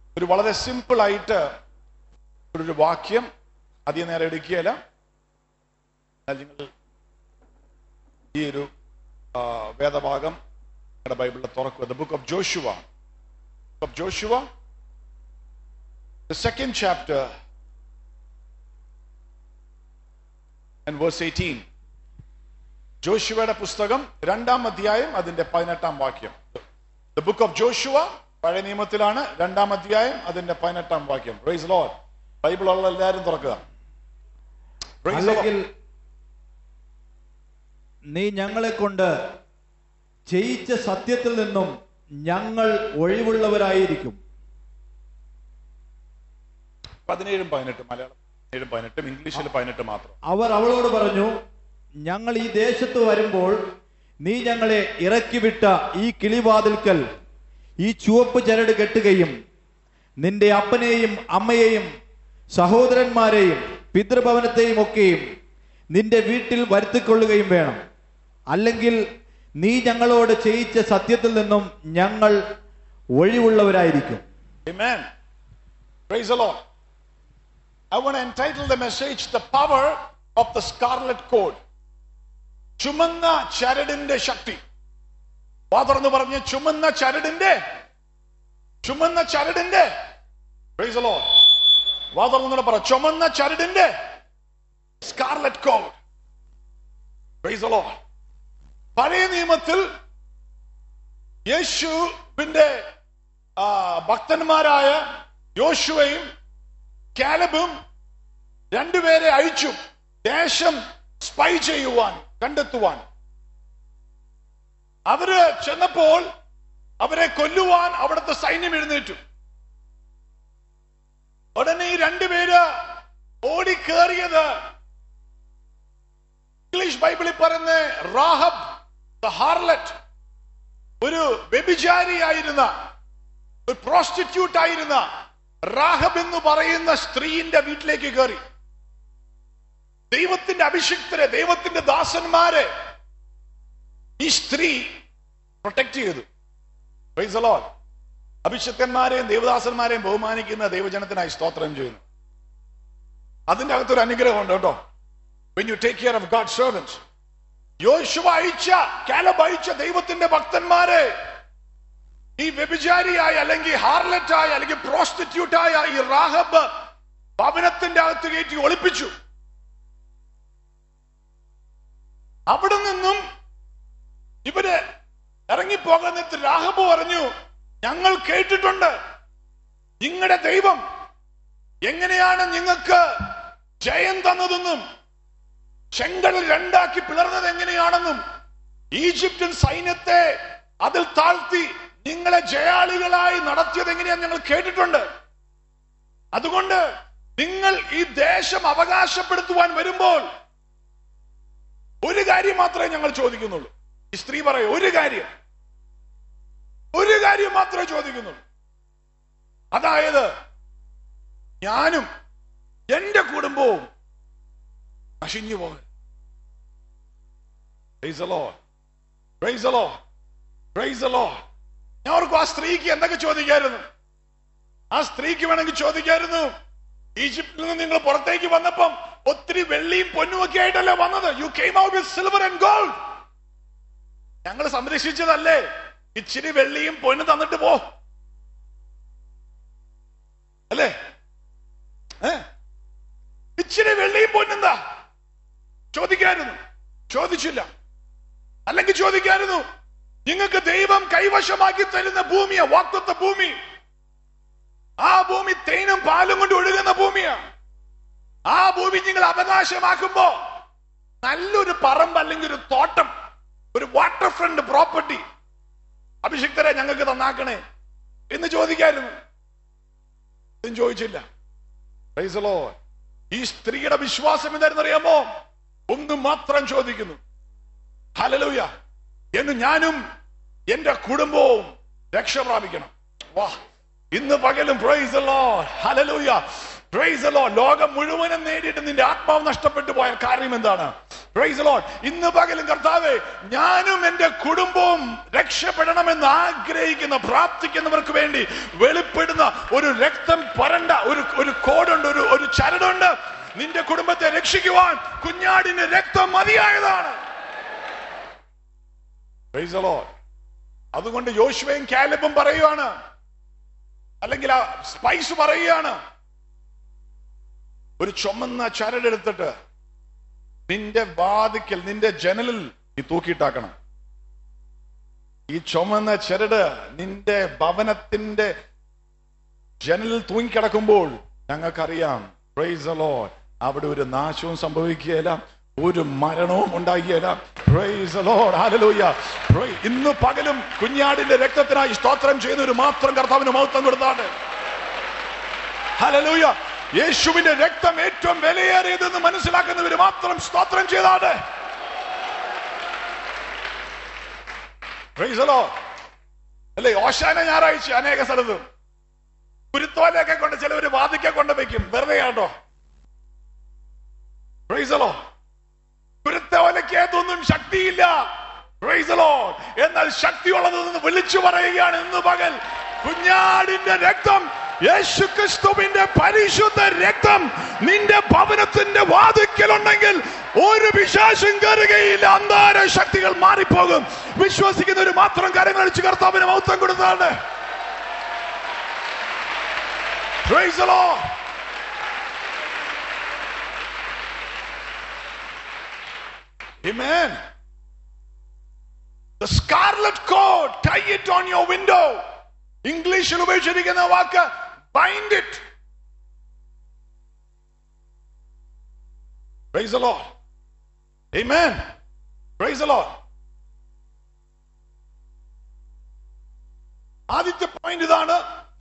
ഒരു വളരെ സിമ്പിൾ ആയിട്ട് ഒരു വാക്യം അധികം നേരം എടുക്കുകയല്ല എന്നാൽ നിങ്ങൾ ഈ ഒരു ആ, വേദഭാഗം നിങ്ങളുടെ ബൈബിളിൽ തുറക്കുക the book of Joshua of Joshua the second chapter and verse eighteen ജോഷുവയുടെ പുസ്തകം രണ്ടാം അധ്യായം അതിന്റെ പതിനെട്ടാം വാക്യം ദ ബുക്ക് ഓഫ് ജോഷുവ പഴയ നിയമത്തിലാണ് രണ്ടാം അധ്യായം അതിന്റെ പതിനെട്ടാം വാക്യം പ്രൈസ് ലോഡ് ബൈബിൾ ഉള്ള എല്ലാവരും തുറക്കുക Praise the Lord. അല്ലെങ്കിൽ നീ ഞങ്ങളെ കൊണ്ട് ജയിച്ച സത്യത്തിൽ നിന്നും ഞങ്ങൾ ഒഴിവുള്ളവരായിരിക്കും പതിനേഴും പതിനെട്ടും മലയാളം പതിനേഴും പതിനെട്ടും ഇംഗ്ലീഷിൽ പതിനെട്ട് മാത്രം അവർ അവളോട് പറഞ്ഞു ഞങ്ങൾ ഈ ദേശത്ത് വരുമ്പോൾ നീ ഞങ്ങളെ ഇറക്കിവിട്ട ഈ കിളിവാതിൽക്കൽ ഈ ചുവപ്പ് ചരട് കെട്ടുകയും നിന്റെ അപ്പനെയും അമ്മയെയും സഹോദരന്മാരെയും പിതൃഭവനത്തെയും ഒക്കെയും നിന്റെ വീട്ടിൽ വരുത്തിക്കൊള്ളുകയും വേണം അല്ലെങ്കിൽ നീ ഞങ്ങളോട് ചെയ്യിച്ച സത്യത്തിൽ നിന്നും ഞങ്ങൾ ഒഴിവുള്ളവരായിരിക്കും Amen. Praise the Lord. I want to entitle the message The Power of the Scarlet Code. ചുമന്ന ചരടിന്റെ ശക്തി വാതർന്ന് പറഞ്ഞ് ചുമന്ന ചരടിന്റെ ചുമന്ന ചരടിന്റെ Praise the Lord. വാതർന്ന് പറ ചുമന്ന ചരടിന്റെ scarlet cord Praise the Lord. പഴയ നിയമത്തിൽ യേശുവിന്റെ ആ, ഭക്തന്മാരായ യോശുവയും കാലബും രണ്ടുപേരെ അയച്ചു ദേശം സ്പൈ ചെയ്യുവാൻ കണ്ടെത്തുവാൻ അവര് ചെന്നപ്പോൾ അവരെ കൊല്ലുവാൻ അവിടുത്തെ സൈന്യം എഴുന്നേറ്റു ഉടനെ ഈ രണ്ടുപേര് ഓടിക്കേറിയത് ഇംഗ്ലീഷ് ബൈബിളിൽ പറയുന്ന റാഹബ് ദ ഹാർലറ്റ് ഒരു വ്യഭിചാരിയായിരുന്ന ഒരു പ്രോസ്റ്റിറ്റ്യൂട്ട് ആയിരുന്ന റാഹബ് എന്ന് പറയുന്ന സ്ത്രീന്റെ വീട്ടിലേക്ക് കയറി ദൈവത്തിന്റെ അഭിഷിക്തരെ ദൈവത്തിന്റെ ദാസന്മാരെ ഈ സ്ത്രീ പ്രൊട്ടക്ട് ചെയ്തു Praise the Lord. അഭിഷിക്തന്മാരെയും ദേവദാസന്മാരെയും ബഹുമാനിക്കുന്ന ദൈവജനത്തിനായി സ്തോത്രം ചെയ്യുന്നു അതിന്റെ അകത്തൊരു അനുഗ്രഹമുണ്ട് കേട്ടോ when you take care of God's servants യോശുവ അയച്ച കാലബ് അയച്ച ദൈവത്തിന്റെ ഭക്തന്മാരെ ഈ വ്യഭിചാരിയായ അല്ലെങ്കിൽ ഹാർലറ്റായ അല്ലെങ്കിൽ പ്രോസ്റ്റിറ്റ്യൂട്ടായ ഈ റാഹബ് ഭവനത്തിന്റെ അകത്ത് കയറ്റി ഒളിപ്പിച്ചു അവിടെ നിന്നും ഇവര് ഇറങ്ങിപ്പോകുന്നിട്ട് രാഹബ് പറഞ്ഞു ഞങ്ങൾ കേട്ടിട്ടുണ്ട് നിങ്ങളുടെ ദൈവം എങ്ങനെയാണ് നിങ്ങൾക്ക് ജയം തന്നതെന്നും ചെങ്കടൽ രണ്ടാക്കി പിളർന്നത് എങ്ങനെയാണെന്നും ഈജിപ്ഷ്യൻ സൈന്യത്തെ അതിൽ താഴ്ത്തി നിങ്ങളെ ജയാളികളായി നടത്തിയത് എങ്ങനെയാന്ന് ഞങ്ങൾ കേട്ടിട്ടുണ്ട് അതുകൊണ്ട് നിങ്ങൾ ഈ ദേശം അവകാശപ്പെടുത്തുവാൻ വരുമ്പോൾ ഒരു കാര്യം മാത്രമേ ഞങ്ങൾ ചോദിക്കുന്നുള്ളൂ ഈ സ്ത്രീ പറയും ഒരു കാര്യം ഒരു കാര്യം മാത്രമേ ചോദിക്കുന്നുള്ളൂ അതായത് ഞാനും എന്റെ കുടുംബവും നശിഞ്ഞു പോകരുത് Praise the Lord. Praise the Lord. Praise the Lord. ഞാൻ ഓർക്കും ആ സ്ത്രീക്ക് എന്തൊക്കെ ചോദിക്കായിരുന്നു ആ സ്ത്രീക്ക് വേണമെങ്കിൽ ചോദിക്കായിരുന്നു ഈജിപ്തിൽ നിന്ന് നിങ്ങൾ പുറത്തേക്ക് വന്നപ്പം ഒത്തിരി വെള്ളിയും പൊന്നും ഒക്കെ ആയിട്ടല്ലേ വന്നത് you came out with silver and gold ഞങ്ങൾ സംരക്ഷിച്ചതല്ലേ ഇച്ചിരി വെള്ളിയും പൊന്നും തന്നിട്ട് പോ അല്ലേ ഏ ഇച്ചിരി വെള്ളിയും പൊന്നെന്താ ചോദിക്കായിരുന്നു ചോദിച്ചില്ല അല്ലെങ്കിൽ ചോദിക്കായിരുന്നു നിങ്ങൾക്ക് ദൈവം കൈവശമാക്കി തരുന്ന ഭൂമിയാ വാക്തത്വ ഭൂമി ആ ഭൂമി തേനും പാലും കൊണ്ട് ഒഴുകുന്ന ഭൂമിയാ ആ ഭൂമി നിങ്ങൾ അവകാശമാക്കുമ്പോ നല്ലൊരു പറമ്പ് അല്ലെങ്കിൽ ഒരു തോട്ടം ഒരു വാട്ടർ ഫ്രണ്ട് പ്രോപ്പർട്ടി അഭിഷിക്തരെ ഞങ്ങൾക്ക് തന്നാക്കണേ എന്ന് ചോദിക്കായിരുന്നു ഇതും ചോദിച്ചില്ല Praise the Lord. ഈ സ്ത്രീയുടെ വിശ്വാസം എന്തായിരുന്നു അറിയാമോ ഒന്ന് മാത്രം ചോദിക്കുന്നു ഹലലൂയ എന്ന് ഞാനും എന്റെ കുടുംബവും രക്ഷ പ്രാപിക്കണം വാ ഇന്ന് പകലും പ്രൈസ് ഹലലൂയ പ്രൈസ് ലോകം മുഴുവനും നേടിയിട്ട് നിന്റെ ആത്മാവ് നഷ്ടപ്പെട്ടു പോയ കാര്യം എന്താണ് പ്രൈസ് ലോഡ് ഇന്ന് പകലും കർത്താവെ ഞാനും എന്റെ കുടുംബവും രക്ഷപ്പെടണമെന്ന് ആഗ്രഹിക്കുന്ന പ്രാർത്ഥിക്കുന്നവർക്ക് വേണ്ടി വെളിപ്പെടുന്ന ഒരു രക്തം പരണ്ട ഒരു ഒരു കോടുണ്ട് ഒരു ഒരു ചരടുണ്ട് നിന്റെ കുടുംബത്തെ രക്ഷിക്കുവാൻ കുഞ്ഞാടിന്റെ രക്തം മതിയായതാണ് Praise the Lord. അതുകൊണ്ട് യോശുവയും കാലബും പറയുകയാണ് അല്ലെങ്കിൽ ആ സ്പൈസ് പറയുകയാണ് ഒരു ചുമന്ന ചരടെടുത്തിട്ട് നിന്റെ വാതിക്കൽ നിന്റെ ജനലിൽ നീ തൂക്കിയിട്ടാക്കണം ഈ ചുമന്ന ചരട് നിന്റെ ഭവനത്തിന്റെ ജനലിൽ തൂങ്ങിക്കിടക്കുമ്പോൾ ഞങ്ങൾക്കറിയാം പ്രൈസ് the Lord. അവിടെ ഒരു നാശവും സംഭവിക്കുകയില്ല ഒരു മരണവും ഉണ്ടാകുകയില്ല praise the Lord. Hallelujah. Praise. ഇന്ന് പകലും കുഞ്ഞാടിന്റെ രക്തത്തിനായി സ്തോത്രം ചെയ്യുന്നവർ മാത്രം കർത്താവിന് മഹത്വം കൊടുത്താണ് ഹലലൂയ യേശുവിന്റെ രക്തം ഏറ്റവും വിലയേറിയതെന്ന് മനസ്സിലാക്കുന്നവർ മാത്രം സ്തോത്രം ചെയ്താണ് Praise the Lord. അല്ലേ ഓശാന ഞായറാഴ്ച അനേക സ്ഥലത്തും കുരുത്തോലൊക്കെ കൊണ്ട് ചിലവര് വാദിക്ക കൊണ്ട് വെക്കും വെറുതെ കേട്ടോ Praise the Lord. കുരുത്തോലയ്ക്ക് ഏതൊന്നും ശക്തിയില്ല Praise the Lord. എന്നാൽ ശക്തിയുള്ളത് എന്ന് വിളിച്ചു പറയുകയാണ് ഇന്ന് പകൽ കുഞ്ഞാടിന്റെ രക്തം യേശു ക്രിസ്തുവിന്റെ പരിശുദ്ധ രക്തം നിന്റെ ഭവനത്തിന്റെ വാതിക്കലുണ്ടെങ്കിൽ ഒരു വിശാസം കയറുകയില്ല അന്താര ശക്തികൾ മാറിപ്പോകും വിശ്വസിക്കുന്നവർ മാത്രം കരങ്ങളടിച്ച് കർത്താവിന് മൗത്വം കൊടുത്താണ് Praise the Lord. Amen. The scarlet cord, tie it on your window. ഇംഗ്ലീഷിൽ ഉപയോഗിച്ചിരിക്കുന്ന വാക്ക് bind it Praise the Lord. Amen. Praise the Lord. ആദ്യത്തെ പോയിന്റ് ഇതാണ്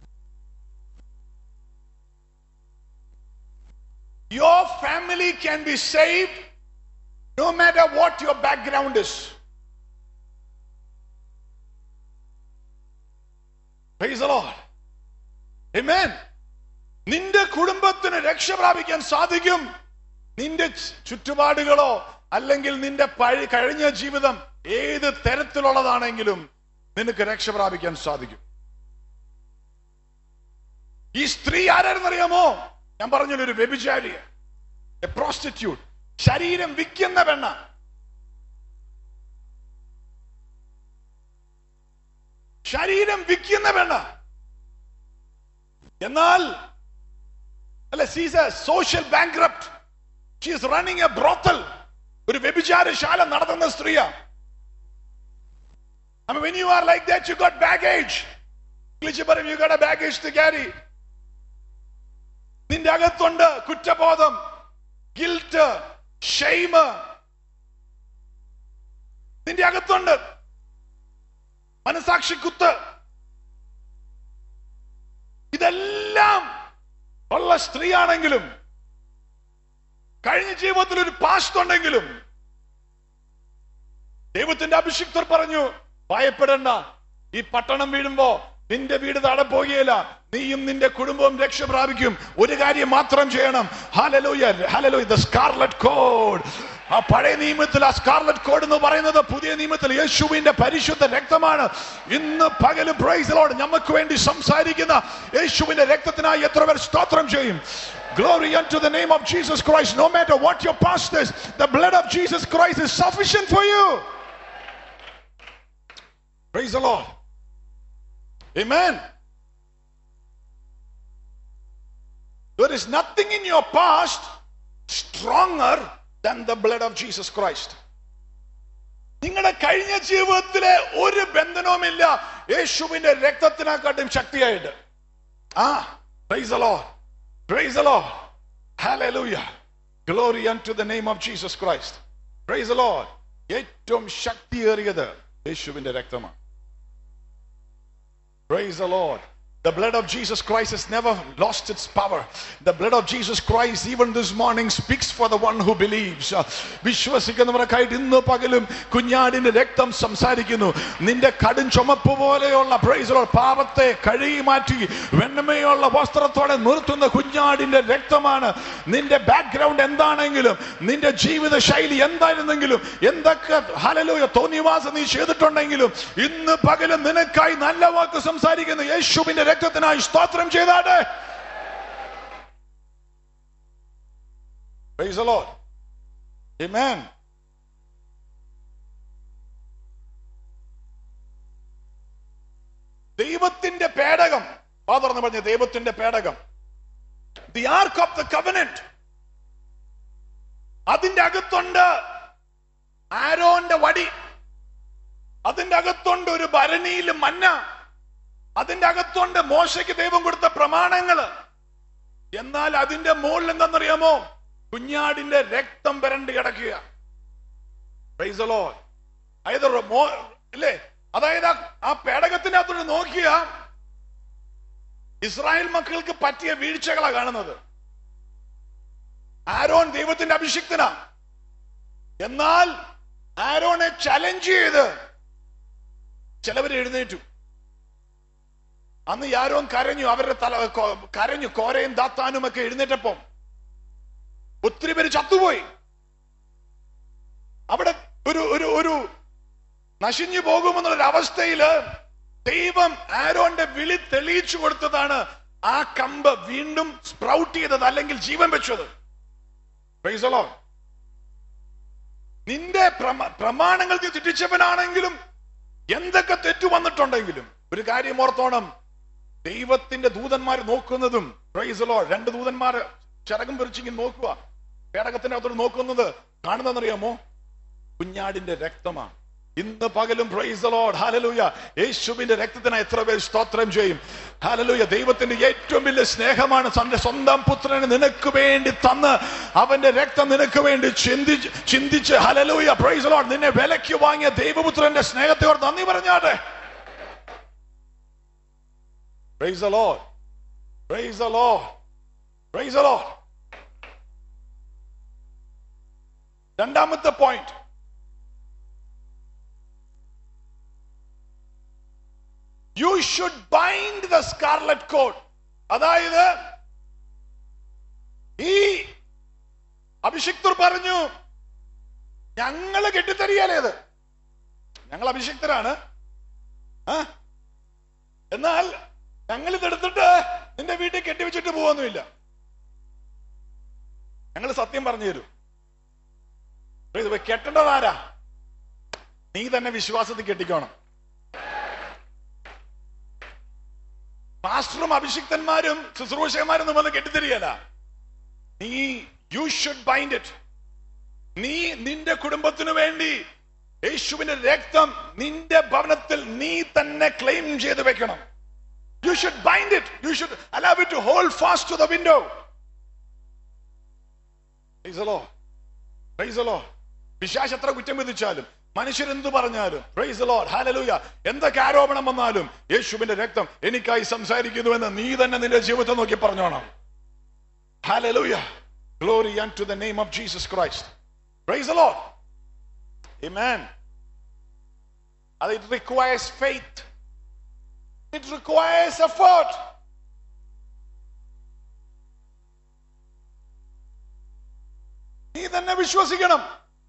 Your family can be saved no matter what your background is. Praise the Lord. Amen. നിന്റെ കുടുംബത്തിന് രക്ഷ പ്രാപിക്കാൻ സാധിക്കും നിന്റെ ച്- ചുറ്റുപാടുകളോ അല്ലെങ്കിൽ നിന്റെ പഴി കഴിഞ്ഞ ജീവിതം ഏത് തരത്തിലുള്ളതാണെങ്കിലും നിനക്ക് രക്ഷ പ്രാപിക്കാൻ സാധിക്കും ഈ സ്ത്രീ ആരായിരുന്നറിയാമോ ഞാൻ പറഞ്ഞല്ലോ ഒരു വ്യഭിചാരിയ പ്രോസ്റ്റിറ്റ്യൂട്ട് ശരീരം വിൽക്കുന്ന പെണ്ണ ശരീരം വിൽക്കുന്ന പെണ്ണ എന്നാൽ അല്ല she's a social bankrupt she's running a brothel ഒരു വ്യഭിചാരശാല നടത്തുന്ന സ്ത്രീയാ I mean, when you are like that, you got baggage. English പറയും you got a baggage to carry. നിന്റെ അകത്തുണ്ട് കുറ്റബോധം ഗിൽറ്റ് ഷെയ്മ് നിന്റെ അകത്തുണ്ട് മനസാക്ഷി കുത്ത് ഇതെല്ലാം ഉള്ള സ്ത്രീയാണെങ്കിലും കഴിഞ്ഞ ജീവിതത്തിൽ ഒരു പാസ്റ്റ് ഉണ്ടെങ്കിലും ദൈവത്തിന്റെ അഭിഷിക്തർ പറഞ്ഞു ഭയപ്പെടണ്ട ഈ പട്ടണം വീഴുമ്പോ നിന്റെ വീട് താഴെ പോകുകയില്ല നീയും നിന്റെ കുടുംബവും രക്ഷ പ്രാപിക്കും ഒരു കാര്യം മാത്രം ചെയ്യണം hallelujah hallelujah the scarlet cord ആ പഴയ നിയമത്തിൽ ആ സ്കാർലറ്റ് കോഡ് എന്ന് പറയുന്നത് പുതിയ നിയമത്തിൽ യേശുവിന്റെ പരിശുദ്ധ രക്തമാണ് ഇന്ന് പകലും പ്രൈസിലോട് നമുക്ക് വേണ്ടി സംസാരിക്കുന്ന യേശുവിന്റെ രക്തത്തിനായി എത്ര പേർ സ്തോത്രം ചെയ്യും Glory unto the name of Jesus Christ. No matter what your past is, the blood of Jesus Christ is sufficient for you. Praise the Lord. Amen. There is nothing in your past stronger than the blood of Jesus Christ. നിങ്ങളുടെ കഴിഞ്ഞ ജീവിതത്തിലെ ഒരു ബന്ധനവുമില്ല യേശുവിന്റെ രക്തത്തിനെക്കാട്ടും ശക്തിയായിട്ട് ആ praise the Lord. Praise the Lord. Hallelujah. Glory unto the name of Jesus Christ. Praise the Lord. ഏറ്റവും ശക്തിയേറിയത് യേശുവിന്റെ രക്തമാണ് Praise the Lord. The blood of Jesus Christ has never lost its power. The blood of Jesus Christ, even this morning, speaks for the one who believes. Uh, വിശ്വസിക്കുന്നവർക്കായിട്ട് ഇന്ന് പകലും കുഞ്ഞാടിന്റെ രക്തം സംസാരിക്കുന്നു നിന്റെ കടും ചുമപ്പ് പോലെയുള്ള പ്രൈസ് പാപത്തെ കഴുകി മാറ്റി വെണ്ണമയുള്ള വസ്ത്രത്തോടെ നിർത്തുന്ന കുഞ്ഞാടിന്റെ രക്തമാണ് നിന്റെ ബാക്ക്ഗ്രൗണ്ട് എന്താണെങ്കിലും നിന്റെ ജീവിത ശൈലി എന്തായിരുന്നെങ്കിലും എന്തൊക്കെ ഹലലൂയ തോന്നിവാസം നീ ചെയ്തിട്ടുണ്ടെങ്കിലും ഇന്ന് പകലും നിനക്കായി നല്ല വാക്ക് സംസാരിക്കുന്ന യേശുവിന്റെ രക്തത്തിനായി സ്തോത്രം ചെയ്താട്ടെ Praise the Lord. Amen. ദൈവത്തിന്റെ പേടകം ഫാദർ എന്ന് പറഞ്ഞ ദൈവത്തിന്റെ പേടകം the ark of the covenant അതിന്റെ അകത്തുണ്ട് ആരോന്റെ വടി അതിന്റെ അകത്തുണ്ട് ഒരു ഭരണിയിൽ മന്ന അതിന്റെ അകത്തുണ്ട് മോശയ്ക്ക് ദൈവം കൊടുത്ത പ്രമാണങ്ങള് എന്നാൽ അതിന്റെ മുകളിൽ എന്താണെന്നറിയാമോ കുഞ്ഞാടിന്റെ രക്തം വരണ്ട് കിടക്കുക Praise the Lord. അതായത് റ- മോ- ഇല്ലേ അതായത് ആ- ആ പേടകത്തിനകത്തോട്ട് നോക്കിയ ഇസ്രായേൽ മക്കൾക്ക് പറ്റിയ വീഴ്ചകളാ കാണുന്നത് ആരോൺ ദൈവത്തിന്റെ അഭിഷിക്തനാ എന്നാൽ ആരോനെ ചലഞ്ച് ചെയ്ത് ചിലവർ എഴുന്നേറ്റു അന്ന് യാരോൻ കരഞ്ഞു അവരുടെ തല കൊ- കരഞ്ഞു കോരയും ദാത്താനും ഒക്കെ എഴുന്നേറ്റപ്പം ഒത്തിരി പേര് ചത്തുപോയി അവിടെ ഒരു ഒരു ഒരു നശിഞ്ഞു പോകുമെന്നുള്ള അവസ്ഥയില് ദൈവം ആരോന്റെ വിളി തെളിയിച്ചു കൊടുത്തതാണ് ആ കമ്പ് വീണ്ടും സ്പ്രൗട്ട് ചെയ്തത് അല്ലെങ്കിൽ ജീവൻ വെച്ചത് Praise the Lord. നിന്റെ പ്രമ- പ്രമാണങ്ങൾ നീ തെറ്റിച്ചവനാണെങ്കിലും എന്തൊക്കെ തെറ്റു വന്നിട്ടുണ്ടെങ്കിലും ഒരു കാര്യം ഓർത്തോണം ദൈവത്തിന്റെ ദൂതന്മാർ നോക്കുന്നതും പ്രൈസ് ലോ രണ്ട് ദൂതന്മാർ ചിറകം പിരിച്ചിങ്ങനെ നോക്കുക പേടകത്തിന്റെ അകത്തോട്ട് നോക്കുന്നത് കാണുന്നതെന്നറിയാമോ കുഞ്ഞാടിന്റെ രക്തമാണ് ഇന്ന് പകലും പ്രൈസ് ലോഡ് ഹാലലൂയ യേശുവിന്റെ രക്തത്തിന് എത്ര പേര് സ്തോത്രം ചെയ്യും ഹാലലൂയ ദൈവത്തിന്റെ ഏറ്റവും വലിയ സ്നേഹമാണ് തന്റെ സ്വന്തം പുത്രനെ നിനക്ക് വേണ്ടി തന്ന് അവന്റെ രക്തം നിനക്ക് വേണ്ടി ചിന്തിച്ച് ചിന്തിച്ച് ഹലലൂയ പ്രൈസ് ലോഡ് നിന്നെ വിലയ്ക്ക് വാങ്ങിയ ദൈവപുത്രന്റെ സ്നേഹത്തോട് നന്ദി പറഞ്ഞാട്ടെ praise the Lord. Praise the Lord. Praise the Lord. രണ്ടാമത്തെ point you should bind the scarlet cord അതായത് ഈ അഭിഷിക്തർ പറഞ്ഞു ഞങ്ങള് കെട്ടിത്തരിയാലേത് ഞങ്ങൾ അഭിഷിക്തരാണ് ആ? എന്നാൽ ഞങ്ങൾ ഇതെടുത്തിട്ട് നിന്റെ വീട്ടിൽ കെട്ടിവെച്ചിട്ട് പോവൊന്നുമില്ല ഞങ്ങൾ സത്യം പറഞ്ഞു തരും ഇത് കെട്ടേണ്ടത് ആരാ നീ തന്നെ വിശ്വാസത്തിൽ കെട്ടിക്കോണം പാസ്റ്ററും അഭിഷിക്തന്മാരും ശുശ്രൂഷകന്മാരും നമ്മൾ കെട്ടിത്തരികയല്ല നീ യു ഷുഡ് ബൈൻഡ് ഇറ്റ് നീ നിന്റെ കുടുംബത്തിനു വേണ്ടി യേശുവിന്റെ രക്തം നിന്റെ ഭവനത്തിൽ നീ തന്നെ ക്ലെയിം ചെയ്ത് വെക്കണം you should bind it you should allow it to hold fast to the window പിശാശ് എത്ര കുറ്റം വിധിച്ചാലും മനുഷ്യരെന്ത് പറഞ്ഞാലും പ്രൈസ് ലോഡ് ഹാലലൂയ എന്തൊക്കെ ആരോപണം വന്നാലും യേശുവിന്റെ രക്തം എനിക്കായി സംസാരിക്കുന്നുവെന്ന് നീ തന്നെ നിന്റെ ജീവിതത്തെ നോക്കി പറഞ്ഞോണം hallelujah glory to the name of Jesus Christ praise Lord Amen. And it requires faith. It requires effort. നീ തന്നെ വിശ്വസിക്കണം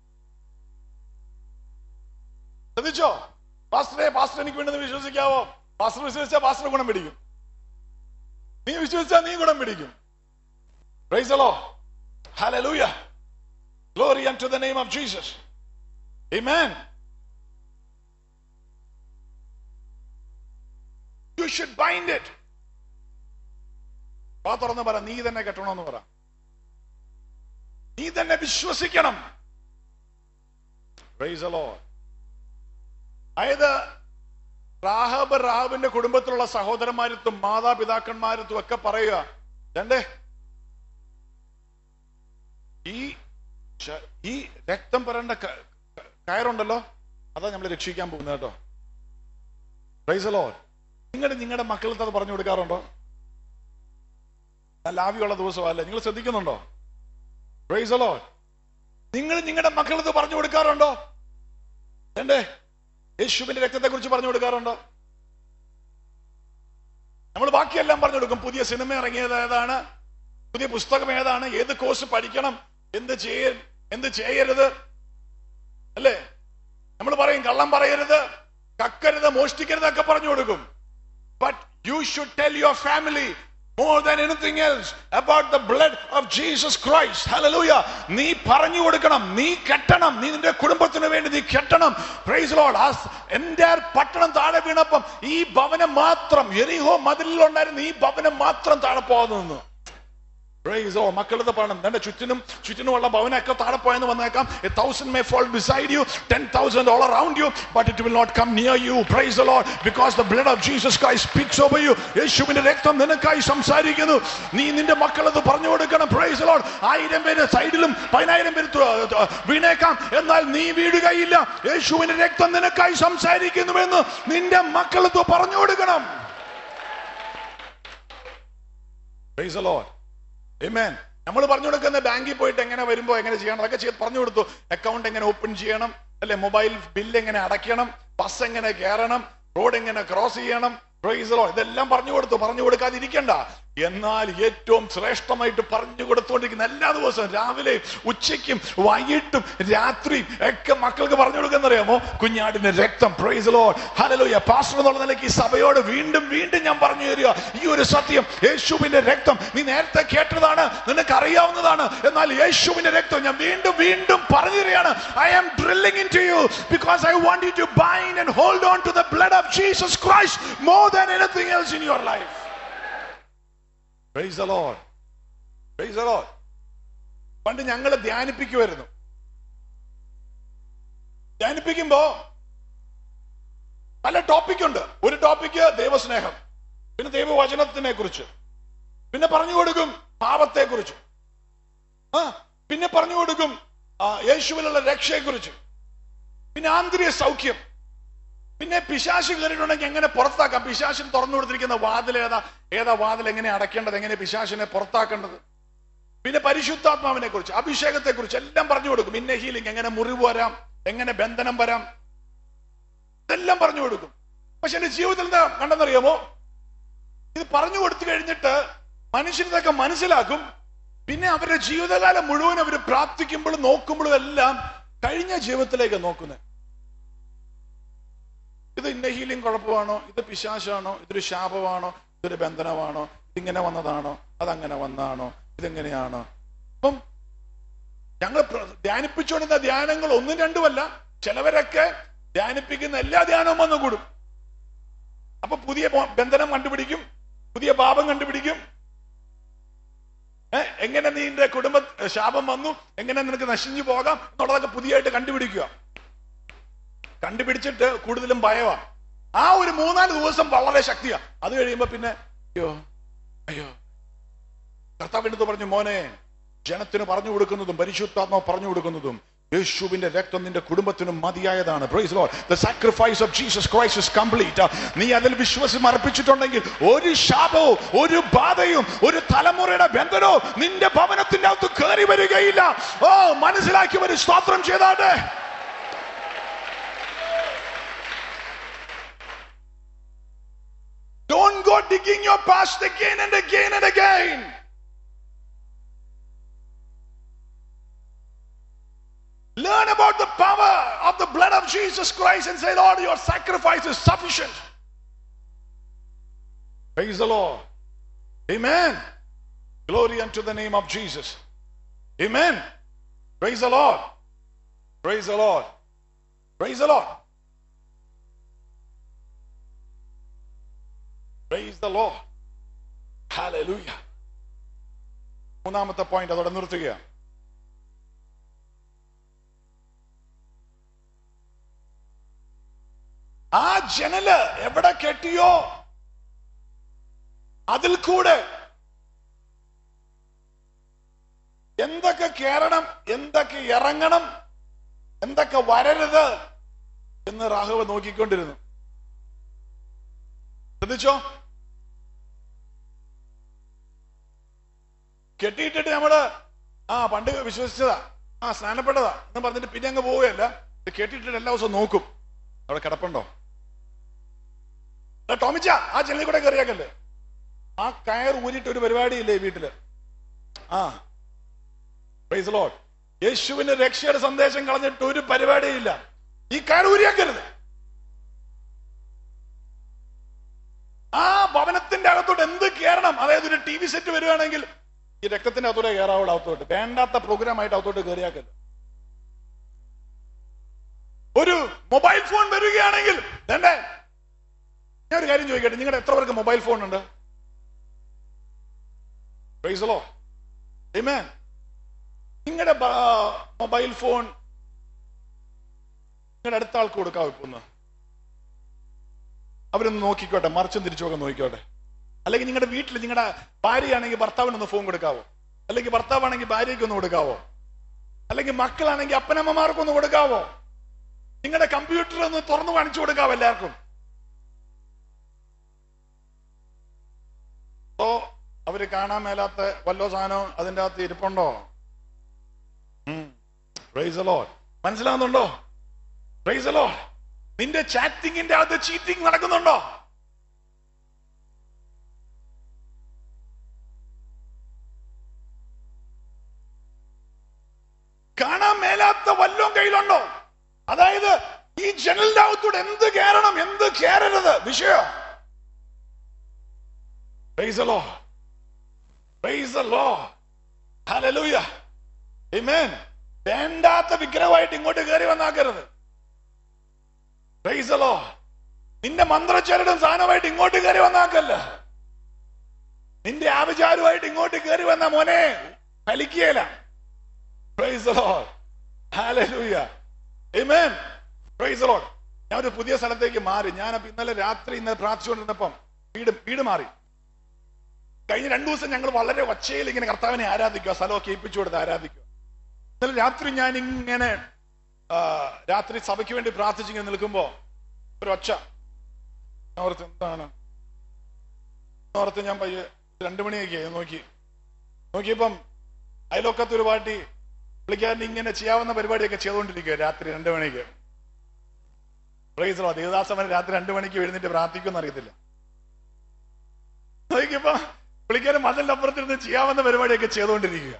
ശ്രദ്ധിച്ചോ പാസ്റ്ററെ പാസ്റ്റർ എനിക്ക് വേണ്ടി വിശ്വസിക്കാവോ പാസ്റ്റർ വിശ്വസിച്ചാൽ പാസ്റ്റർ ഗുണം പിടിക്കും നീ വിശ്വസിച്ചാൽ നീ ഗുണം പിടിക്കും Praise the Lord. Hallelujah. Glory unto the name of Jesus. Amen. You should bind it. വാ തുറന്ന് പറ നീ തന്നെ കെട്ടണമെന്ന് പറ നീ തന്നെ വിശ്വസിക്കണം Praise the Lord. അതായത് റാഹബ് റാഹബിന്റെ കുടുംബത്തിലുള്ള സഹോദരന്മാരത്തും മാതാപിതാക്കന്മാരത്തും ഒക്കെ പറയുക രണ്ടേ ഈ ശ- ഈ രക്തം പുരണ്ട ക- ക- കയറുണ്ടല്ലോ അതാ നമ്മൾ രക്ഷിക്കാൻ പോകുന്നത് കേട്ടോ പ്രൈസലോ നിങ്ങൾ നിങ്ങളുടെ മക്കൾക്ക് അത് പറഞ്ഞു കൊടുക്കാറുണ്ടോ നല്ല ആവിയുള്ള ദിവസമല്ല നിങ്ങൾ ശ്രദ്ധിക്കുന്നുണ്ടോ പ്രൈസലോ നിങ്ങൾ നിങ്ങളുടെ മക്കൾക്ക് പറഞ്ഞു കൊടുക്കാറുണ്ടോ എന്റെ യേശുവിന്റെ രക്തത്തെ കുറിച്ച് പറഞ്ഞു കൊടുക്കാറുണ്ടോ നമ്മൾ ബാക്കിയെല്ലാം പറഞ്ഞു കൊടുക്കും പുതിയ സിനിമ ഇറങ്ങിയത് ഏതാണ് പുതിയ പുസ്തകം ഏതാണ് ഏത് കോഴ്സ് പഠിക്കണം എന്ത് ചെയ്യ എന്ത് ചെയ്യരുത് അല്ലേ നമ്മൾ പറയും കള്ളം പറയരുത് കക്കരുത് മോഷ്ടിക്കരുത് ഒക്കെ പറഞ്ഞു കൊടുക്കും but you should tell your family more than anything else about the blood of Jesus Christ. Hallelujah. നീ പറഞ്ഞു കൊടുക്കണം നീ കെട്ടണം നീ നിന്റെ കുടുംബത്തിന് വേണ്ടി നീ കെട്ടണം പ്രൈസ് ലോഡ് ആ എൻ്റെ പട്ടണം താഴെ വീണപ്പം ഈ ഭവനം മാത്രം എരിഹോ മതിലുണ്ടായിരുന്ന ഈ ഭവനം മാത്രം താഴെ പോകുന്നു Praise the Lord. മക്കളുടെ പണം നിന്റെ ചുറ്റിനും ചുറ്റിനുമുള്ള ഭവനൊക്കെ താഴെ പോയെന്ന് വന്നേക്കാം a thousand may fall beside you ten thousand all around you but it will not come near you praise the Lord because the blood of Jesus Christ speaks over you യേശുവിന്റെ രക്തം നിനക്കായി സംസാരിക്കുന്നു നീ നിന്റെ മക്കളത് പറഞ്ഞു കൊടുക്കണം പ്രൈസ് ലോർഡ് ആയിരം പേര് സൈഡിലും പതിനായിരം പേര് തു- തു- വീണേക്കാം എന്നാൽ നീ വീഴുകയില്ല യേശുവിന്റെ രക്തം നിനക്കായി സംസാരിക്കുന്നുവെന്ന് നിന്റെ മക്കളത് പറഞ്ഞു കൊടുക്കണം പ്രൈസ് ദ ലോർഡ് Amen. നമ്മൾ പറഞ്ഞു കൊടുക്കുന്ന ബാങ്കിൽ പോയിട്ട് എങ്ങനെ വരുമ്പോ എങ്ങനെ ചെയ്യണം അതൊക്കെ ചെയ്ത് പറഞ്ഞു കൊടുത്തു അക്കൗണ്ട് എങ്ങനെ ഓപ്പൺ ചെയ്യണം അല്ലെ മൊബൈൽ ബില്ല് എങ്ങനെ അടയ്ക്കണം ബസ് എങ്ങനെ കയറണം റോഡ് എങ്ങനെ ക്രോസ് ചെയ്യണം Praise the Lord. ഇതെല്ലാം പറഞ്ഞു കൊടുത്തു പറഞ്ഞു കൊടുക്കാതിരിക്കണ്ട എന്നാൽ ഏറ്റവും ശ്രേഷ്ഠമായിട്ട് പറഞ്ഞു കൊടുത്തുകൊണ്ടിരിക്കുന്ന എല്ലാ ദിവസവും രാവിലെ ഉച്ചയ്ക്കും വൈകിട്ടും രാത്രിയും ഒക്കെ മക്കൾക്ക് പറഞ്ഞു കൊടുക്കുന്ന അറിയാമോ കുഞ്ഞാടിന്റെ രക്തം പ്രൈസ് ലോ ഹലലോയ പാസ്റ്റർ എന്നുള്ള നിലയ്ക്ക് ഈ സഭയോട് വീണ്ടും വീണ്ടും ഞാൻ പറഞ്ഞു തരിക ഈ ഒരു സത്യം യേശുവിന്റെ രക്തം നീ നേരത്തെ കേട്ടതാണ് നിനക്ക് അറിയാവുന്നതാണ് എന്നാൽ യേശുവിന്റെ രക്തം ഞാൻ വീണ്ടും വീണ്ടും പറഞ്ഞു തരികയാണ് I am drilling in to you because I want you to bind and hold on to the blood of Jesus Christ more than anything else in your life Praise the Lord. Praise the Lord. പണ്ട് ഞങ്ങൾ ധ്യാനിപ്പിക്കുമായിരുന്നു ധ്യാനിപ്പിക്കുമ്പോ പല topic ഉണ്ട് ഒരു topic ദൈവസ്നേഹം പിന്നെ ദൈവവചനത്തിനെ കുറിച്ച് പിന്നെ പറഞ്ഞു കൊടുക്കും പാപത്തെ കുറിച്ച് ആ പിന്നെ പറഞ്ഞു കൊടുക്കും ആ, യേശുവിലുള്ള രക്ഷയെ കുറിച്ച് പിന്നെ ആന്തരിക സൗഖ്യം പിന്നെ പിശാശ് കയറിയിട്ടുണ്ടെങ്കിൽ എങ്ങനെ പുറത്താക്കാം പിശാശിന് തുറന്നു കൊടുത്തിരിക്കുന്ന വാതിൽ ഏതാ ഏതാ വാതിൽ എങ്ങനെ അടയ്ക്കേണ്ടത് എങ്ങനെ പിശാശിനെ പുറത്താക്കേണ്ടത് പിന്നെ പരിശുദ്ധാത്മാവിനെ കുറിച്ച് അഭിഷേകത്തെ കുറിച്ച് എല്ലാം പറഞ്ഞു കൊടുക്കും ഇന്ന ഹീലിംഗ് എങ്ങനെ മുറിവ് വരാം എങ്ങനെ ബന്ധനം വരാം ഇതെല്ലാം പറഞ്ഞു കൊടുക്കും പക്ഷെ എന്റെ ജീവിതത്തിൽ എന്താ കണ്ടെന്നറിയാമോ ഇത് പറഞ്ഞു കൊടുത്തു കഴിഞ്ഞിട്ട് മനുഷ്യരിതൊക്കെ മനസ്സിലാക്കും പിന്നെ അവരുടെ ജീവിതകാലം മുഴുവൻ അവർ പ്രാർത്ഥിക്കുമ്പോഴും നോക്കുമ്പോഴും എല്ലാം കഴിഞ്ഞ ജീവിതത്തിലേക്ക് നോക്കുന്നത് ഇത് ഇന്ന ഹീലിംഗ് കുഴപ്പമാണോ ഇത് പിശാശാണോ ഇതൊരു ശാപമാണോ ഇതൊരു ബന്ധനമാണോ ഇതിങ്ങനെ വന്നതാണോ അതങ്ങനെ വന്നതാണോ ഇതെങ്ങനെയാണോ അപ്പം ഞങ്ങൾ പ്ര- ധ്യാനിപ്പിച്ചുകൊണ്ടിരുന്ന ധ്യാനങ്ങൾ ഒന്നും രണ്ടുമല്ല ചിലവരൊക്കെ ധ്യാനിപ്പിക്കുന്ന എല്ലാ ധ്യാനവും വന്നു കൂടും അപ്പൊ പുതിയ ബോ- ബന്ധനം കണ്ടുപിടിക്കും പുതിയ പാപം കണ്ടുപിടിക്കും ഏ, എങ്ങനെ നീ നിന്റെ കുടുംബ ശാപം വന്നു എങ്ങനെ നിനക്ക് നശിഞ്ഞു പോകാം എന്നുള്ളതൊക്കെ പുതിയതായിട്ട് കണ്ടുപിടിക്കുക കണ്ടുപിടിച്ചിട്ട് കൂടുതലും ഭയമാണ് ആ ഒരു മൂന്നാല് ദിവസം വളരെ ശക്തിയാ അത് കഴിയുമ്പോ പിന്നെ അയ്യോ അയ്യോ കർത്താവിൻ്റെ പറഞ്ഞു മോനെ ജനത്തിന് പറഞ്ഞു കൊടുക്കുന്നതും പരിശുദ്ധാത്മാവ് പറഞ്ഞു കൊടുക്കുന്നതും യേശുവിന്റെ രക്തം നിന്റെ കുടുംബത്തിനും മതിയായതാണ് Praise the Lord. The sacrifice of Jesus Christ is complete. നീ അതിൽ വിശ്വാസം അർപ്പിച്ചിട്ടുണ്ടെങ്കിൽ ഒരു ശാപവും ഒരു ബാധയും ഒരു തലമുറയുടെ ബന്ധനവും നിന്റെ ഭവനത്തിന്റെ അകത്ത് കയറി വരികയില്ല ഓ മനസ്സിലാക്കി ഒരു സ്തോത്രം ചെയ്താട്ടെ Don't go digging your past again and again and again. Learn about the power of the blood of Jesus Christ and say, Lord, your sacrifice is sufficient. Praise the Lord. Amen. Glory unto the name of Jesus. Amen. Praise the Lord. Praise the Lord. Praise the Lord. Praise the Lord. Hallelujah. മൂന്നാമത്തെ point അതോടെ നിർത്തുക ആ ജനല് എവിടെ കെട്ടിയോ അതിൽ കൂടെ എന്തൊക്കെ കേറണം എന്തൊക്കെ ഇറങ്ങണം എന്തൊക്കെ വരരുത് എന്ന് രാഘവ നോക്കിക്കൊണ്ടിരുന്നു ശ്രദ്ധിച്ചോ കെട്ടിയിട്ടിട്ട് നമ്മള് ആ പണ്ട് വിശ്വസിച്ചതാ ആ സ്നാനപ്പെട്ടതാ എന്ന് പറഞ്ഞിട്ട് പിന്നെ അങ്ങ് പോവുകയല്ല ഇത് കെട്ടിയിട്ടിട്ട് എല്ലാ ദിവസവും നോക്കും അവിടെ കിടപ്പുണ്ടോ എടാ ടോമിച്ച ആ ചെല്ലി കൂടെ കയറിയാക്കല്ലേ ആ കയർ ഊരിയിട്ട് ഒരു പരിപാടിയില്ലേ ഈ വീട്ടില് ആ പ്രൈസ് ലോഡ് യേശുവിന്റെ രക്ഷയുടെ സന്ദേശം കളഞ്ഞിട്ട് ഒരു പരിപാടിയില്ല ഈ കയർ ഊരിയാക്കരുത് ആ ഭവനത്തിന്റെ അകത്തോട്ട് എന്ത് കയറണം അതായത് ഒരു ടി വി സെറ്റ് വരികയാണെങ്കിൽ ഈ രക്തത്തിന്റെ അകത്തോടെ കയറാവുള്ള അകത്തോട്ട് വേണ്ടാത്ത പ്രോഗ്രാം ആയിട്ട് അകത്തോട്ട് കയറിയാക്കല്ല ഒരു മൊബൈൽ ഫോൺ വരികയാണെങ്കിൽ വേണ്ടേ ഞാൻ ഒരു കാര്യം ചോദിക്കട്ടെ നിങ്ങളുടെ എത്ര പേർക്ക് മൊബൈൽ ഫോൺ ഉണ്ട് പ്രൈസലോ Amen. നിങ്ങളുടെ മൊബൈൽ ഫോൺ നിങ്ങളുടെ അടുത്ത ആൾക്ക് കൊടുക്കാവോ ഇപ്പൊ ഒന്ന് അവരൊന്ന് നോക്കിക്കോട്ടെ മറിച്ചും തിരിച്ചുമൊക്കെ നോക്കിക്കോട്ടെ അല്ലെങ്കിൽ നിങ്ങളുടെ വീട്ടിൽ നിങ്ങളുടെ ഭാര്യയാണെങ്കിൽ ഭർത്താവിനൊന്ന് ഫോൺ കൊടുക്കാവോ അല്ലെങ്കിൽ ഭർത്താവാണെങ്കിൽ ഭാര്യയ്ക്ക് ഒന്ന് കൊടുക്കാവോ അല്ലെങ്കിൽ മക്കളാണെങ്കിൽ അപ്പനമ്മമാർക്കൊന്ന് കൊടുക്കാവോ നിങ്ങളുടെ കമ്പ്യൂട്ടർ ഒന്ന് തുറന്നു കാണിച്ചു കൊടുക്കാവോ എല്ലാവർക്കും ഓ അവര് കാണാൻ മേലാത്ത വല്ലോ സാധനം അതിന്റെ അകത്ത് ഇരിപ്പുണ്ടോ പ്രൈസലോ മനസ്സിലാവുന്നുണ്ടോ പ്രൈസലോ നിന്റെ ചാറ്റിങ്ങിന്റെ അകത്ത് ചീറ്റിംഗ് നടക്കുന്നുണ്ടോ കാണാൻ മേലാത്ത വല്ലോം കയ്യിലുണ്ടോ അതായത് ഈ ജനലിന്റെ അകത്തൂടെ എന്ത് കയറണം എന്ത് കയറരുത് വിഷയം Praise the Lord. Praise the Lord. Hallelujah. Amen. വേണ്ടാത്ത വിഗ്രഹമായിട്ട് ഇങ്ങോട്ട് കയറി വന്നാക്കരുത് Praise the Lord. നിന്റെ മന്ത്രച്ചരടും സാധനമായിട്ട് ഇങ്ങോട്ട് കയറി വന്നാക്കല്ല നിന്റെ ആഭിചാരമായിട്ട് ഇങ്ങോട്ട് കയറി വന്ന മോനെ ഫലിക്കുകയില്ല Praise the Lord. Hallelujah. Amen. Praise the Lord. ഞാൻ ഒരു പുതിയ സ്ഥലത്തേക്ക് മാറി ഞാൻ അപ്പൊ ഇന്നലെ രാത്രി ഇന്നലെ പ്രാർത്ഥിച്ചുകൊണ്ടിരുന്നപ്പം വീട് വീട് മാറി കഴിഞ്ഞ രണ്ടു ദിവസം ഞങ്ങൾ വളരെ ഒച്ചയിൽ ഇങ്ങനെ കർത്താവിനെ ആരാധിക്കുക സ്ഥലമൊക്കെ ഏൽപ്പിച്ചു കൊടുത്ത് ആരാധിക്കുക ഇന്നലെ രാത്രി ഞാൻ ഇങ്ങനെ ആ, രാത്രി സഭയ്ക്ക് വേണ്ടി പ്രാർത്ഥിച്ചിങ്ങനെ നിൽക്കുമ്പോ ഒരു ഒച്ച ഞാൻ ഓർത്ത് എന്താണ് ഞാൻ ഓർത്ത് ഞാൻ പയ്യെ രണ്ടു മണിയൊക്കെ ആയി നോക്കി നോക്കിയപ്പം അയലോക്കത്ത് ഒരു പാട്ടി പുള്ളിക്കാരൻ ഇങ്ങനെ ചെയ്യാവുന്ന പരിപാടിയൊക്കെ ചെയ്തുകൊണ്ടിരിക്കുക രാത്രി രണ്ടു മണിക്ക് പ്രൈസലോ ദേവദാസമൻ രാത്രി രണ്ടു മണിക്ക് എഴുന്നേറ്റ് പ്രാർത്ഥിക്കുമെന്ന് അറിയത്തില്ല നോക്കിയപ്പോ പുള്ളിക്കാരൻ മതിലിന്റെ അപ്പുറത്തിരുന്ന് ചെയ്യാവുന്ന പരിപാടിയൊക്കെ ചെയ്തുകൊണ്ടിരിക്കുക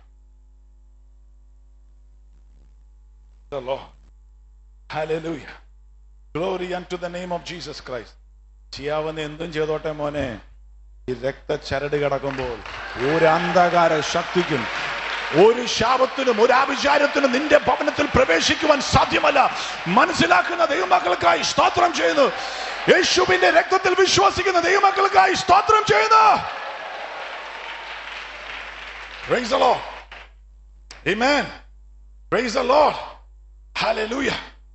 The Lord. Hallelujah. Glory unto the name of Jesus Christ. ചെയ്യാവുന്ന എന്തും ചെയ്തോട്ടെ മോനെ ഈ രക്തച്ചരട് കിടക്കുമ്പോൾ ഒരു അന്ധകാര ശക്തിക്കും ഒരു ശാപത്തിനും ഒരു ആഭിചാരത്തിനും നിന്റെ ഭവനത്തിൽ പ്രവേശിക്കുവാൻ സാധ്യമല്ല മനസ്സിലാക്കുന്ന ദൈവമക്കൾക്കായി സ്തോത്രം ചെയ്യുന്നു യേശുവിന്റെ രക്തത്തിൽ വിശ്വസിക്കുന്ന ദൈവമക്കൾക്കായി സ്തോത്രം ചെയ്യുന്നു Praise the Lord. Amen. Praise the Lord. Hallelujah.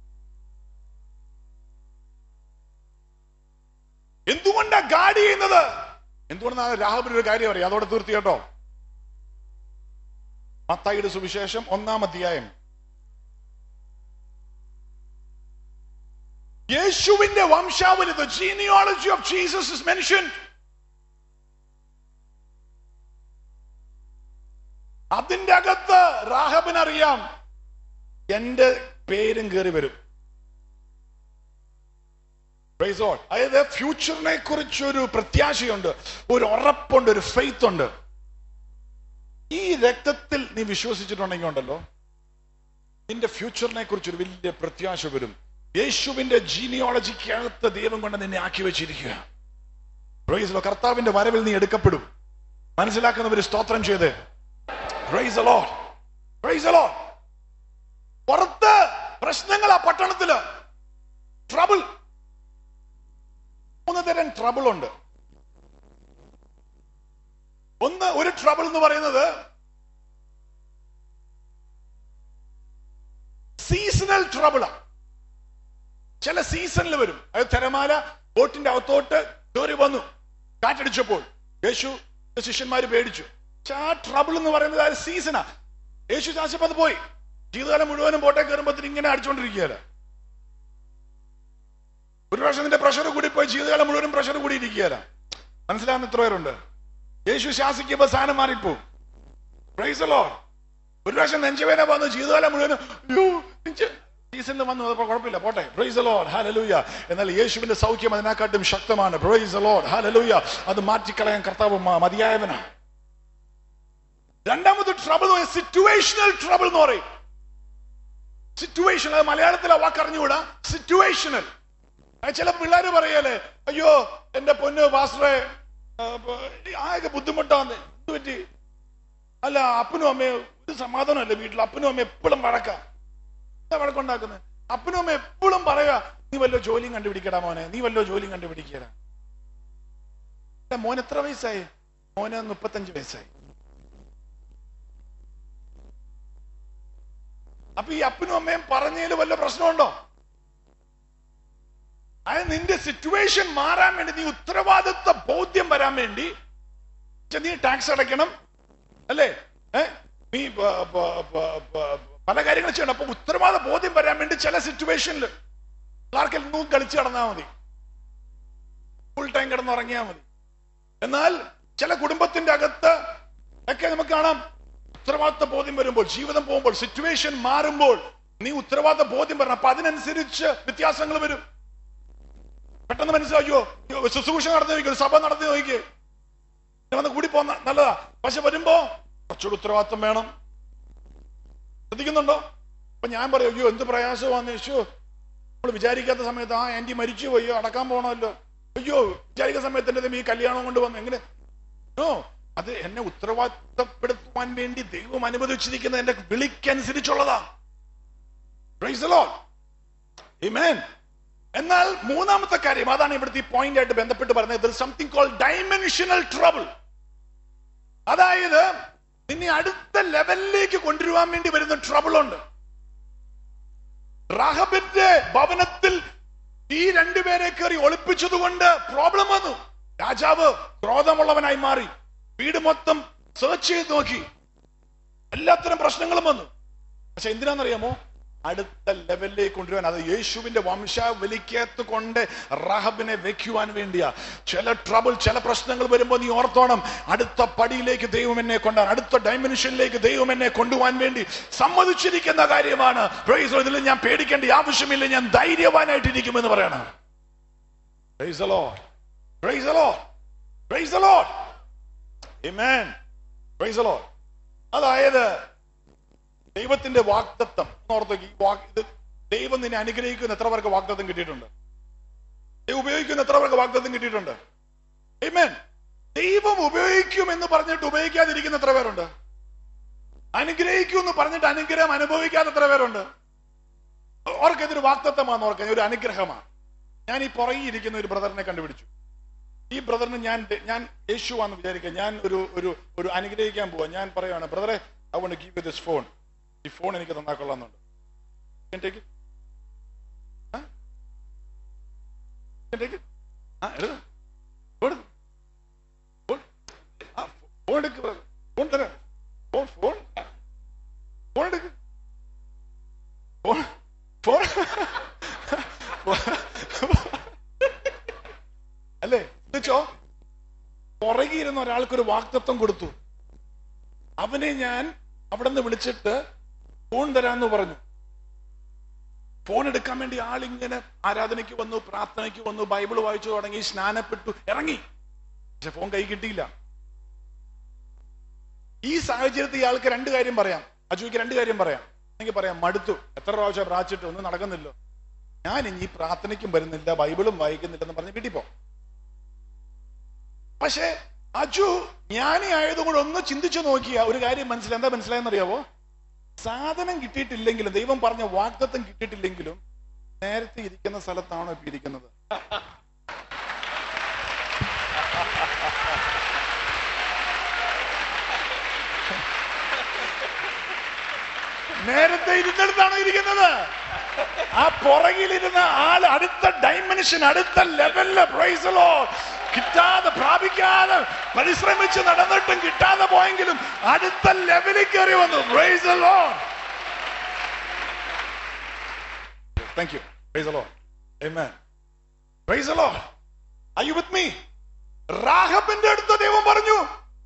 എന്തുകൊണ്ടാ ഗാഡി ചെയ്യുന്നത് എന്തുകൊണ്ടാണ് രാഹബിന് ഒരു കാര്യം അറിയാം അതോടെ തീർത്തി കേട്ടോ മത്തായിയുടെ സുവിശേഷം ഒന്നാം അധ്യായം യേശുവിന്റെ വംശാവലി the genealogy of Jesus is mentioned അതിന്റെ അകത്ത് റാഹബിനറിയാം എന്റെ പേരും കയറി വരും Praise the Lord. അതായത് ഫ്യൂച്ചറിനെ കുറിച്ചൊരു പ്രത്യാശയുണ്ട് ഒരു ഉറപ്പുണ്ട് ഒരു ഫെയ്ത്ത് ഉണ്ട് ഈ രക്തത്തിൽ നീ വിശ്വസിച്ചിട്ടുണ്ടെങ്കിൽ ഉണ്ടല്ലോ നിന്റെ ഫ്യൂച്ചറിനെ കുറിച്ച് ഒരു വലിയ പ്രത്യാശ വരും യേശുവിന്റെ ജീനിയോളജിക്കകത്ത് ദൈവം കൊണ്ട് നിന്നെ ആക്കി വെച്ചിരിക്കുക Praise the Lord. കർത്താവിന്റെ വരവിൽ നീ എടുക്കപ്പെടും മനസ്സിലാക്കുന്നവർ സ്തോത്രം ചെയ്ത് Praise the Lord. Praise the Lord. പുറത്ത് പ്രശ്നങ്ങളാ പട്ടണത്തില് ട്രബിൾ മൂന്ന് തരം ട്രബിൾ ഉണ്ട് ഒന്ന് ഒരു ട്രബിൾ എന്ന് പറയുന്നത് സീസണൽ ട്രബിളാ ചില സീസണിൽ വരും അത് തിരമാല ബോട്ടിന്റെ അകത്തോട്ട് കയറി വന്നു കാറ്റടിച്ചപ്പോൾ യേശു ശിഷ്യന്മാര് പേടിച്ചു പക്ഷെ ആ ട്രബിൾ എന്ന് പറയുന്നത് ആ സീസണാ യേശു ശാസിപ്പത് പോയി ജീവിതകാലം മുഴുവനും ബോട്ടെ കയറുമ്പോഴത്തേന് ഇങ്ങനെ അടിച്ചോണ്ടിരിക്കുകയല്ല ഒരു പ്രാവശ്യം നിന്റെ പ്രഷർ കൂടി പോയി ജീവിതകാലം മുഴുവനും പ്രഷർ കൂടി ഇരിക്കുകയല്ല മനസ്സിലാവുന്ന എത്ര പേരുണ്ട് യേശു ശാസിക്കുമ്പോ സാധനം മാറിപ്പോവും Praise the Lord. ഒരു പ്രാവശ്യം നെഞ്ചുവേന വന്നു ജീവിതകാലം മുഴുവനും അയ്യോ നെഞ്ച് സീസണിൽ വന്നു അതപ്പോ കുഴപ്പമില്ല പോട്ടെ പ്രൈസ് ലോഡ് ഹാലലൂയ എന്നാൽ യേശുവിന്റെ സൗഖ്യം അതിനെക്കാട്ടും ശക്തമാണ് പ്രൈസ് ലോഡ് ഹാലലൂയ അത് മാറ്റിക്കളയാൻ കർത്താവ് മ- മതിയായവനാണ് രണ്ടാമത് ട്രബിൾ സിറ്റുവേഷണൽ ട്രബിൾ എന്ന് പറയും സിറ്റുവേഷൻ അത് മലയാളത്തിൽ ആ വാക്ക് അറിഞ്ഞുകൂടാ സിറ്റുവേഷണൽ ആ, ചില പിള്ളേര് പറയല്ലേ അയ്യോ എന്റെ പൊന്ന് പാസ്റ്ററെ ആ, പ- ആകെ ബുദ്ധിമുട്ടാന്ന് എന്ത് പറ്റി അല്ല അപ്പനും അമ്മയും ഒരു സമാധാനമല്ല വീട്ടിൽ അപ്പനും അമ്മയും എപ്പോഴും വഴക്കാം എന്താ വഴക്കുണ്ടാക്കുന്നത് അപ്പനും അമ്മയും എപ്പോഴും പറയാ നീ വല്ലോ ജോലിയും കണ്ടുപിടിക്കടാ മോനെ നീ വല്ലോ ജോലിയും കണ്ടുപിടിക്കടാ എന്റെ മോൻ എത്ര വയസ്സായി മോന് മുപ്പത്തഞ്ച് വയസ്സായി അപ്പൊ ഈ അപ്പനും അമ്മയും പറഞ്ഞതിൽ വല്ല പ്രശ്നമുണ്ടോ അത് നിന്റെ സിറ്റുവേഷൻ മാറാൻ വേണ്ടി നീ ഉത്തരവാദിത്വ ബോധ്യം വരാൻ വേണ്ടി ച്ച നീ ടാക്സ് അടയ്ക്കണം അല്ലേ ഏ? നീ പ- പ- പ- പ- പല കാര്യങ്ങൾ ചെയ്യണം അപ്പൊ ഉത്തരവാദ ബോധ്യം വരാൻ വേണ്ടി ചില സിറ്റുവേഷനിൽ ആർക്കെല്ലാം കളിച്ചു കിടന്നാൽ മതി ഫുൾ ടൈം കിടന്നുറങ്ങിയാൽ മതി എന്നാൽ ചില കുടുംബത്തിന്റെ അകത്ത് ഒക്കെ നമുക്ക് കാണാം ഉത്തരവാദിത്ത ബോധ്യം വരുമ്പോൾ ജീവിതം പോകുമ്പോൾ സിറ്റുവേഷൻ മാറുമ്പോൾ നീ ഉത്തരവാദിത്ത ബോധ്യം വരണം അപ്പൊ അതിനനുസരിച്ച് വ്യത്യാസങ്ങൾ വരും പെട്ടെന്ന് മനസ്സിലാക്കിയോ അയ്യോ, ശുശ്രൂഷ നടത്തി നോക്കിയോ സഭ നടത്തി നോക്കിയേ വന്ന് കൂടി പോന്ന നല്ലതാ പക്ഷെ വരുമ്പോ കുറച്ചുകൂടി ഉത്തരവാദിത്വം വേണം ശ്രദ്ധിക്കുന്നുണ്ടോ അപ്പൊ ഞാൻ പറയും അയ്യോ എന്ത് പ്രയാസമാന്ന് യേശു നമ്മൾ വിചാരിക്കാത്ത സമയത്ത് ആ ആന്റി മരിച്ചു പോയി അടക്കാൻ പോണമല്ലോ അയ്യോ വിചാരിക്കുന്ന സമയത്ത് എന്റെ ദൈവം ഈ കല്യാണം കൊണ്ട് വന്നു എങ്ങനെ നോ അത് എന്നെ ഉത്തരവാദിത്തപ്പെടുത്തുവാൻ വേണ്ടി ദൈവം അനുവദിച്ചിരിക്കുന്ന എന്റെ വിളിക്കനുസരിച്ചുള്ളതാ Praise the Lord. Amen. എന്നാൽ മൂന്നാമത്തെ കാര്യം അതാണ് ഇവിടുത്തെ ഈ പോയിന്റ് ആയിട്ട് ബന്ധപ്പെട്ട് പറയുന്നത് സംതിങ് കോൾ ഡൈമെൻഷനൽ ട്രബിൾ അതായത് നിന്നെ അടുത്ത ലെവലിലേക്ക് കൊണ്ടുവരുവാൻ വേണ്ടി വരുന്ന ട്രബിൾ ഉണ്ട് റാഹബിന്റെ ഭവനത്തിൽ ഈ രണ്ടുപേരെ കയറി ഒളിപ്പിച്ചതുകൊണ്ട് പ്രോബ്ലം വന്നു രാജാവ് ക്രോധമുള്ളവനായി മാറി വീട് മൊത്തം സെർച്ച് ചെയ്ത് നോക്കി എല്ലാത്തരം പ്രശ്നങ്ങളും വന്നു പക്ഷെ എന്തിനാണെന്നറിയാമോ അടുത്ത ലെവലിലേക്ക് കൊണ്ടുവരാൻ അത് യേശുവിന്റെ വംശാവലിക്കകത്ത് കൊണ്ട് റഹബിനെ വെക്കുവാൻ വേണ്ടിയാ ചില ട്രബിൾ ചില പ്രശ്നങ്ങൾ വരുമ്പോൾ നീ ഓർത്തോണം അടുത്ത പടിയിലേക്ക് ദൈവം എന്നെ കൊണ്ടാണ് അടുത്ത ഡൈമെൻഷനിലേക്ക് ദൈവം എന്നെ കൊണ്ടുപോകാൻ വേണ്ടി സമ്മതിച്ചിരിക്കുന്ന കാര്യമാണ് Praise the Lord. ഇതിൽ ഞാൻ പേടിക്കേണ്ട ആവശ്യമില്ല ഞാൻ ധൈര്യവാനായിട്ടിരിക്കുമെന്ന് പറയണം Praise the Lord. Praise the Lord. Praise the Lord. Amen. Praise the Lord. അതായത് ദൈവത്തിന്റെ വാക്തത്വം ഓർത്തേക്ക് ഈ വാക്ക് ഇത് ദൈവം നിന്നെ അനുഗ്രഹിക്കുന്ന എത്ര പേർക്ക് വാക്തത്വം കിട്ടിയിട്ടുണ്ട് ദൈവം ഉപയോഗിക്കുന്ന എത്ര പേർക്ക് വാക്തത്വം കിട്ടിയിട്ടുണ്ട് Amen. ദൈവം ഉപയോഗിക്കും എന്ന് പറഞ്ഞിട്ട് ഉപയോഗിക്കാതിരിക്കുന്ന എത്ര പേരുണ്ട് അനുഗ്രഹിക്കും എന്ന് പറഞ്ഞിട്ട് അനുഗ്രഹം അനുഭവിക്കാത്ത എത്ര പേരുണ്ട് ഓർക്ക് ഇതൊരു വാക്തത്വമാണെന്ന് ഓർക്കാൻ ഒരു അനുഗ്രഹമാണ് ഞാൻ ഈ പുറകിരിക്കുന്ന ഒരു ബ്രദറിനെ കണ്ടുപിടിച്ചു ഈ ബ്രദറിന് ഞാൻ ഞാൻ യേശുവാന്ന് വിചാരിക്കുക ഞാൻ ഒരു ഒരു ഒരു അനുഗ്രഹിക്കാൻ പോവാ ഞാൻ പറയുകയാണ് ബ്രദറെ I won't give this phone ഈ ഫോൺ എനിക്ക് തന്നാക്കൊള്ളാന്നുണ്ട് Can take it? Huh? Can take it? ആ, എടുക്ക്. കൊടു. ഫോൺ. ആ, ഫോൺ എടുക്ക് brother. ഫോൺ തരാം ഫോൺ ഫോൺ ഫോൺ എടുക്ക് ഫോൺ ഫോൺ അല്ലേ എന്നുവെച്ചോ പുറകെ ഇരുന്ന ഒരാൾക്കൊരു വാക്തത്വം കൊടുത്തു അവനെ ഞാൻ അവിടെ നിന്ന് വിളിച്ചിട്ട് ഫോൺ തരാന്ന് പറഞ്ഞു ഫോൺ എടുക്കാൻ വേണ്ടി ആളിങ്ങനെ ആരാധനയ്ക്ക് വന്നു പ്രാർത്ഥനയ്ക്ക് വന്നു ബൈബിൾ വായിച്ചു തുടങ്ങി സ്നാനപ്പെട്ടു ഇറങ്ങി പക്ഷെ ഫോൺ കൈ കിട്ടിയില്ല ഈ സാഹചര്യത്തിൽ ഇയാൾക്ക് രണ്ട് കാര്യം പറയാം അജുവിക്ക് രണ്ട് കാര്യം പറയാം എനിക്ക് പറയാം മടുത്തു എത്ര പ്രാവശ്യം പ്രാർത്ഥിച്ചിട്ട് ഒന്നും നടക്കുന്നില്ലോ ഞാൻ ഇനി ഈ പ്രാർത്ഥനയ്ക്കും വരുന്നില്ല ബൈബിളും വായിക്കുന്നില്ലെന്ന് പറഞ്ഞ് വീട്ടിൽ പോ പക്ഷേ അജു ജ്ഞാനി ആയതുകൊണ്ട് ഒന്ന് ചിന്തിച്ചു നോക്കിയ ഒരു കാര്യം മനസ്സിലായി എന്താ മനസ്സിലായെന്നറിയാവോ സാധനം കിട്ടിയിട്ടില്ലെങ്കിലും ദൈവം പറഞ്ഞ വാഗ്ദത്തം കിട്ടിയിട്ടില്ലെങ്കിലും നേരത്തെ ഇരിക്കുന്ന സ്ഥലത്താണോ ഇപ്പൊ ഇരിക്കുന്നത് നേരത്തെ ഇരുന്നിടത്താണോ ഇരിക്കുന്നത് ആ പുറകിലിരുന്ന ആൾ അടുത്ത ഡൈമെൻഷൻ അടുത്ത ലെവലില് പ്രൈസലോ കിട്ടാതെ പ്രാപിക്കാതെ പരിശ്രമിച്ച് നടന്നിട്ടും കിട്ടാതെ പോയെങ്കിലും അടുത്ത ലെവലിൽ കയറി വന്നു praise the Lord thank you praise the Lord Amen. Praise the Lord. Are you with me? റാഹബിന്റെ അടുത്ത് ദൈവം പറഞ്ഞു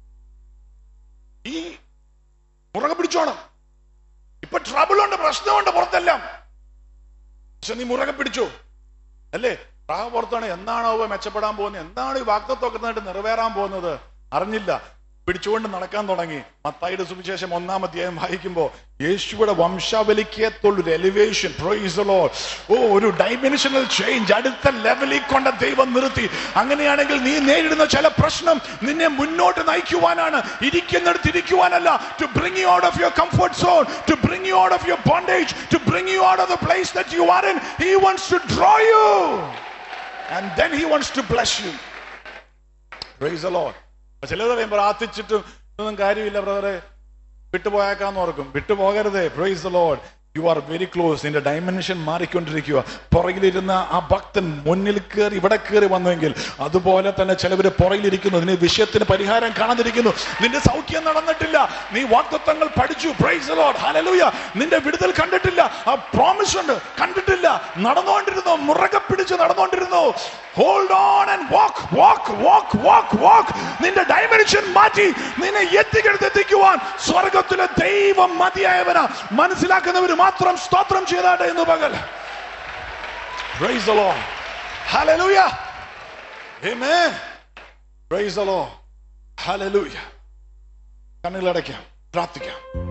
ഈ മുറകെ പിടിച്ചോണം ഇപ്പൊ ട്രബിൾ ഉണ്ട് പ്രശ്നമുണ്ട് പുറത്തെല്ലാം പക്ഷെ നീ മുറകെ പിടിച്ചു അല്ലേ റാഹ പുറത്താണ് എന്നാണോ അവ മെച്ചപ്പെടാൻ പോകുന്നത് എന്താണ് ഈ വാക്തത്വമൊക്കെ നിന്നിട്ട് നിറവേറാൻ പോകുന്നത് അറിഞ്ഞില്ല പിടിച്ചുകൊണ്ട് നടക്കാൻ തുടങ്ങി മത്തായിയുടെ സുവിശേഷം ഒന്നാം അധ്യായം വായിക്കുമ്പോൾ യേശുവിടെ വംശാവലിക്കത്തുള്ളൊരു എലിവേഷൻ ഓ ഒരു ഡൈമെൻഷണൽ ചേഞ്ച് അടുത്ത ലെവലിൽ കൊണ്ട് ദൈവം നിർത്തി അങ്ങനെയാണെങ്കിൽ നീ നേരിടുന്ന ചില പ്രശ്നം നിന്നെ മുന്നോട്ട് നയിക്കുവാനാണ് ഇരിക്കുന്നിടത്ത് ഇരിക്കുവാനല്ല to bring you out of your comfort zone to bring you out of your bondage to bring you out of the place that you are in he wants to draw you and then he wants to bless you praise the Lord ചിലർ പറയും പ്രാർത്ഥിച്ചിട്ടും ഒന്നും കാര്യമില്ല ബ്രദറെ വിട്ടുപോയേക്കാന്ന് ഓർക്കും വിട്ടുപോകരുതേ praise the Lord you are very close നിന്റെ ഡയമെൻഷൻ മാറിക്കൊണ്ടിരിക്കുക പുറകിലിരുന്ന ആ ഭക്തൻ മുന്നിൽ കയറി ഇവിടെ കയറി വന്നുവെങ്കിൽ അതുപോലെ തന്നെ ചിലവര് പുറകിലിരിക്കുന്നു നിന്റെ വിഷയത്തിന് പരിഹാരം കാണാതിരിക്കുന്നു നിന്റെ സൗഖ്യം നടന്നിട്ടില്ല നീ വാക്തത്വങ്ങൾ പഠിച്ചു പ്രൈസ് ലോഡ് ഹലലൂയ നിന്റെ വിടുതൽ കണ്ടിട്ടില്ല ആ പ്രോമിസ് ഉണ്ട് കണ്ടിട്ടില്ല നടന്നുകൊണ്ടിരുന്നു മുറകെ പിടിച്ച് നടന്നുകൊണ്ടിരുന്നു hold on and walk walk walk walk walk നിന്റെ ഡയമെൻഷൻ മാറ്റി നിന്നെ എത്തിക്കെടുത്ത് എത്തിക്കുവാൻ സ്വർഗത്തിലെ ദൈവം മതിയായവനാ മനസ്സിലാക്കുന്നവർ മാത്രം സ്തോത്രം ചെയ്താട്ടെ എന്ന് പകൽ Praise the Lord. Hallelujah. Amen. Praise the Lord. Hallelujah. കണ്ണുകളടയ്ക്കാം പ്രാർത്ഥിക്കാം